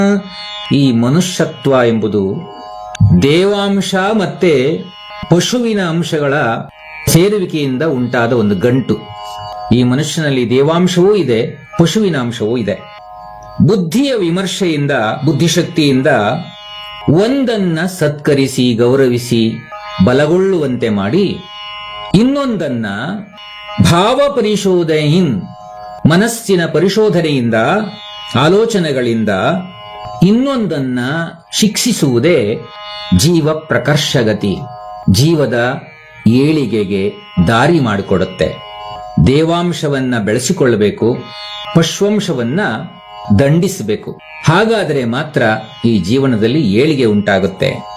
ಈ ಮನುಷ್ಯತ್ವ ಎಂಬುದು ದೇವಾಂಶ ಮತ್ತೆ ಪಶುವಿನ ಅಂಶಗಳ ಸೇರುವಿಕೆಯಿಂದ ಉಂಟಾದ ಒಂದು ಗಂಟು ಈ ಮನುಷ್ಯನಲ್ಲಿ ದೇವಾಂಶವೂ ಇದೆ ಪಶುವಿನ ಅಂಶವೂ ಇದೆ ಬುದ್ಧಿಯ ವಿಮರ್ಶೆಯಿಂದ ಬುದ್ಧಿಶಕ್ತಿಯಿಂದ ಒಂದನ್ನ ಸತ್ಕರಿಸಿ ಗೌರವಿಸಿ ಬಲಗೊಳ್ಳುವಂತೆ ಮಾಡಿ ಇನ್ನೊಂದನ್ನ ಭಾವ ಪರಿಶೋಧನೆಯಿನ್ ಮನಸ್ಸಿನ ಪರಿಶೋಧನೆಯಿಂದ ಆಲೋಚನೆಗಳಿಂದ ಇನ್ನೊಂದನ್ನ ಶಿಕ್ಷಿಸುವುದೇ ಜೀವ ಪ್ರಕರ್ಷಗತಿ ಜೀವದ ಏಳಿಗೆಗೆ ದಾರಿ ಮಾಡಿಕೊಡುತ್ತೆ ದೇವಾಂಶವನ್ನ ಬೆಳೆಸಿಕೊಳ್ಳಬೇಕು ಪಶ್ವಂಶವನ್ನ ದಂಡಿಸಬೇಕು ಹಾಗಾದರೆ ಮಾತ್ರ ಈ ಜೀವನದಲ್ಲಿ ಏಳಿಗೆ ಉಂಟಾಗುತ್ತೆ